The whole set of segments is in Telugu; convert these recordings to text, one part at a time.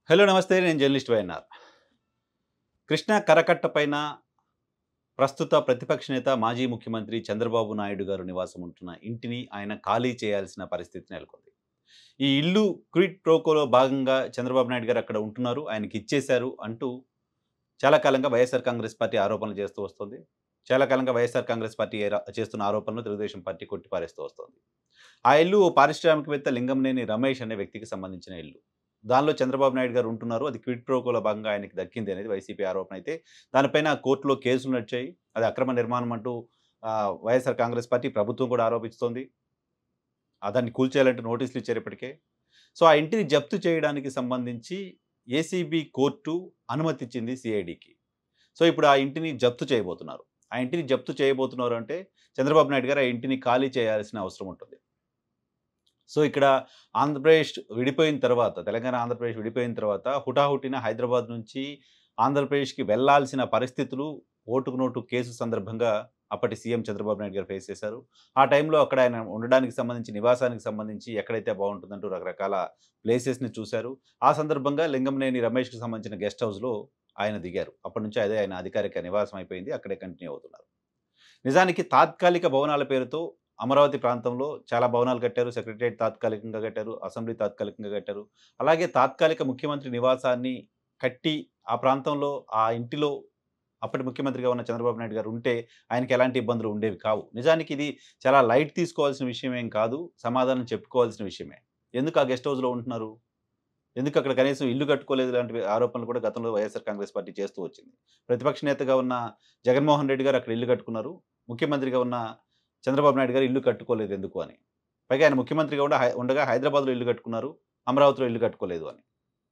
హలో నమస్తే నేను జర్నలిస్ట్ వైఎన్ఆర్ కృష్ణా కరకట్ట పైన ప్రస్తుత ప్రతిపక్ష నేత మాజీ ముఖ్యమంత్రి చంద్రబాబు నాయుడు గారు నివాసం ఉంటున్న ఇంటిని ఆయన ఖాళీ చేయాల్సిన పరిస్థితి నెలకొంది ఈ ఇల్లు క్విట్ ప్రోకోలో భాగంగా చంద్రబాబు నాయుడు గారు అక్కడ ఉంటున్నారు ఆయనకి ఇచ్చేశారు అంటూ చాలా కాలంగా వైఎస్ఆర్ కాంగ్రెస్ పార్టీ ఆరోపణలు చేస్తూ వస్తుంది చాలా కాలంగా వైఎస్ఆర్ కాంగ్రెస్ పార్టీ ఏరా- చేస్తున్న ఆరోపణలు తెలుగుదేశం పార్టీ కొట్టిపారేస్తూ వస్తుంది ఆ ఇల్లు ఓ పారిశ్రామికవేత్త లింగంనేని రమేష్ అనే వ్యక్తికి సంబంధించిన ఇల్లు దానిలో చంద్రబాబు నాయుడు గారు ఉంటున్నారు అది క్విట్ ప్రోకోలో భాగంగా ఆయనకి దక్కింది అనేది వైసీపీ ఆరోపణ అయితే దానిపైన కోర్టులో కేసులు నడిచాయి అది అక్రమ నిర్మాణం అంటూ ఆ, వైఎస్ఆర్ కాంగ్రెస్ పార్టీ ప్రభుత్వం కూడా ఆరోపిస్తోంది ఆ దాన్ని కూల్చేయాలంటే నోటీసులు ఇచ్చారు ఇప్పటికే సో ఆ ఇంటిని జప్తు చేయడానికి సంబంధించి ఏసీబీ కోర్టు అనుమతి ఇచ్చింది సిఐడికి సో ఇప్పుడు ఆ ఇంటిని జప్తు చేయబోతున్నారు ఆ ఇంటిని జప్తు చేయబోతున్నారు అంటే చంద్రబాబు నాయుడు గారు ఆ ఇంటిని ఖాళీ చేయాల్సిన అవసరం ఉంటుంది సో ఇక్కడ ఆంధ్రప్రదేశ్ విడిపోయిన తర్వాత తెలంగాణ ఆంధ్రప్రదేశ్ విడిపోయిన తర్వాత హుటాహుటిన హైదరాబాద్ నుంచి ఆంధ్రప్రదేశ్కి వెళ్లాల్సిన పరిస్థితులు ఓటుకు నోటు కేసు సందర్భంగా అప్పటి సీఎం చంద్రబాబు నాయుడు గారు ఫేస్ చేశారు ఆ టైంలో అక్కడ ఆయన ఉండడానికి సంబంధించి నివాసానికి సంబంధించి ఎక్కడైతే బాగుంటుందంటూ రకరకాల ప్లేసెస్ని చూశారు ఆ సందర్భంగా లింగంనేని రమేష్కి సంబంధించిన గెస్ట్ హౌస్లో ఆయన దిగారు అప్పటి నుంచి అదే ఆయన అధికారిక నివాసం అయిపోయింది అక్కడే కంటిన్యూ అవుతున్నారు నిజానికి తాత్కాలిక భవనాల పేరుతో అమరావతి ప్రాంతంలో చాలా భవనాలు కట్టారు సెక్రటరియట్ తాత్కాలికంగా కట్టారు అసెంబ్లీ తాత్కాలికంగా కట్టారు అలాగే తాత్కాలిక ముఖ్యమంత్రి నివాసాన్ని కట్టి ఆ ప్రాంతంలో ఆ ఇంటిలో అప్పటి ముఖ్యమంత్రిగా ఉన్న చంద్రబాబు నాయుడు గారు ఉంటే ఆయనకి ఎలాంటి ఇబ్బందులు ఉండేవి కావు నిజానికి ఇది చాలా లైట్ తీసుకోవాల్సిన విషయం ఏం కాదు సమాధానం చెప్పుకోవాల్సిన విషయమే ఎందుకు ఆ గెస్ట్ హౌస్లో ఉంటున్నారు ఎందుకు అక్కడ కనీసం ఇల్లు కట్టుకోలేదు లాంటి ఆరోపణలు కూడా గతంలో వైఎస్ఆర్ కాంగ్రెస్ పార్టీ చేస్తూ వచ్చింది ప్రతిపక్ష నేతగా ఉన్న జగన్మోహన్ రెడ్డి గారు అక్కడ ఇల్లు కట్టుకున్నారు ముఖ్యమంత్రిగా ఉన్న చంద్రబాబు నాయుడు గారు ఇల్లు కట్టుకోలేదు ఎందుకు అని పైగా ఆయన ముఖ్యమంత్రిగా కూడా హై- ఉండగా హైదరాబాద్లో ఇల్లు కట్టుకున్నారు అమరావతిలో ఇల్లు కట్టుకోలేదు అని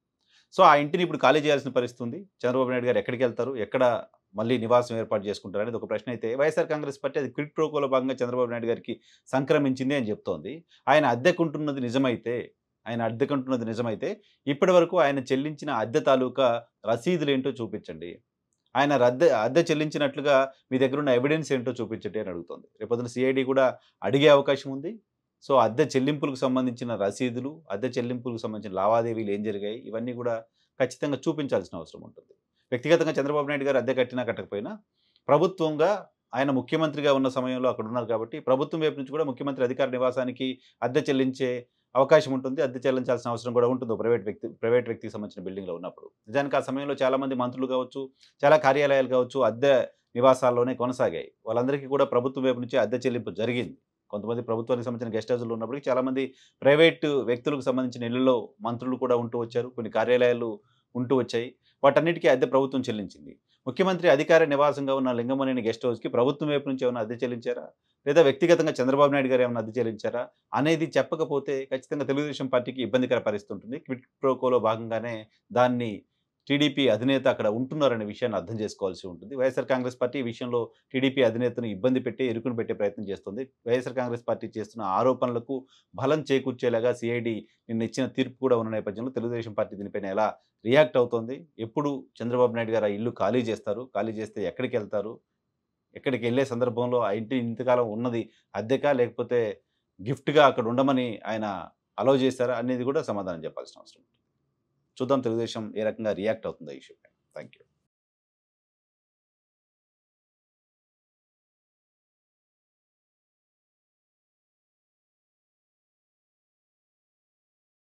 సో ఆ ఇంటిని ఇప్పుడు ఖాళీ చేయాల్సిన పరిస్థితి ఉంది చంద్రబాబు నాయుడు గారు ఎక్కడికి వెళ్తారు ఎక్కడ మళ్ళీ నివాసం ఏర్పాటు చేసుకుంటారు అనేది ఒక ప్రశ్న అయితే వైఎస్ఆర్ కాంగ్రెస్ పార్టీ అది క్విట్ ప్రోకోలో భాగంగా చంద్రబాబు నాయుడు గారికి సంక్రమించింది అని చెప్తోంది ఆయన అద్దెకుంటున్నది నిజమైతే ఆయన అద్దెకుంటున్నది నిజమైతే ఇప్పటి వరకు ఆయన చెల్లించిన అద్దె తాలూకా రసీదులు ఏంటో చూపించండి ఆయన రద్దె అద్దె చెల్లించినట్లుగా మీ దగ్గర ఉన్న ఎవిడెన్స్ ఏంటో చూపించండి అని అడుగుతోంది రేపొద్దున సిఐడి కూడా అడిగే అవకాశం ఉంది సో అద్దె చెల్లింపులకు సంబంధించిన రసీదులు అద్దె చెల్లింపులకు సంబంధించిన లావాదేవీలు ఏం జరిగాయి ఇవన్నీ కూడా ఖచ్చితంగా చూపించాల్సిన అవసరం ఉంటుంది వ్యక్తిగతంగా చంద్రబాబు నాయుడు గారు అద్దె కట్టినా కట్టకపోయినా ప్రభుత్వంగా ఆయన ముఖ్యమంత్రిగా ఉన్న సమయంలో అక్కడ ఉన్నారు కాబట్టి ప్రభుత్వం వైపు నుంచి కూడా ముఖ్యమంత్రి అధికార నివాసానికి అద్దె చెల్లించే అవకాశం ఉంటుంది అద్దె చెల్లించాల్సిన అవసరం కూడా ఉంటుంది ఓ ప్రైవేట్ వ్యక్తి ప్రైవేట్ వ్యక్తికి సంబంధించిన బిల్డింగ్లో ఉన్నప్పుడు నిజానికి ఆ సమయంలో చాలామంది మంత్రులు కావచ్చు చాలా కార్యాలయాలు కావచ్చు అద్దె నివాసాల్లోనే కొనసాగాయి వాళ్ళందరికీ కూడా ప్రభుత్వం వైపు నుంచి అద్దె చెల్లింపు జరిగింది కొంతమంది ప్రభుత్వానికి సంబంధించిన గెస్ట్ హౌస్లు ఉన్నప్పటికీ చాలామంది ప్రైవేటు వ్యక్తులకు సంబంధించిన ఇళ్లలో మంత్రులు కూడా ఉంటూ వచ్చారు కొన్ని కార్యాలయాలు ఉంటూ వచ్చాయి వాటన్నిటికీ అద్దె ప్రభుత్వం చెల్లించింది ముఖ్యమంత్రి అధికార నివాసంగా ఉన్న లింగమనేని గెస్ట్ హౌస్కి ప్రభుత్వం వైపు నుంచి ఏమైనా అద్దె చెల్లించారా లేదా వ్యక్తిగతంగా చంద్రబాబు నాయుడు గారు ఏమైనా అద్దె చెల్లించారా అనేది చెప్పకపోతే ఖచ్చితంగా తెలుగుదేశం పార్టీకి ఇబ్బందికర పరిస్థితి ఉంటుంది క్విట్ ప్రోకోలో భాగంగానే దాన్ని టీడీపీ అధినేత అక్కడ ఉంటున్నారనే విషయాన్ని అర్థం చేసుకోవాల్సి ఉంటుంది వైఎస్ఆర్ కాంగ్రెస్ పార్టీ ఈ విషయంలో టీడీపీ అధినేతను ఇబ్బంది పెట్టి ఇరుకుని పెట్టే ప్రయత్నం చేస్తుంది వైఎస్ఆర్ కాంగ్రెస్ పార్టీ చేస్తున్న ఆరోపణలకు బలం చేకూర్చేలాగా సిఐడి నిన్న ఇచ్చిన తీర్పు కూడా ఉన్న నేపథ్యంలో తెలుగుదేశం పార్టీ దీనిపైన ఎలా రియాక్ట్ అవుతోంది ఎప్పుడు చంద్రబాబు నాయుడు గారు ఆ ఇల్లు ఖాళీ చేస్తారు ఖాళీ చేస్తే ఎక్కడికి వెళ్తారు ఎక్కడికి వెళ్ళే సందర్భంలో ఆ ఇంటి ఇంతకాలం ఉన్నది అద్దెకా లేకపోతే గిఫ్ట్గా అక్కడ ఉండమని ఆయన అలౌ చేస్తారా అనేది కూడా సమాధానం చెప్పాల్సిన అవసరం ఉంది చూద్దాం తెలుగుదేశం ఏ రకంగా రియాక్ట్ అవుతుందో ఈ ఇష్యూపై థ్యాంక్ యూ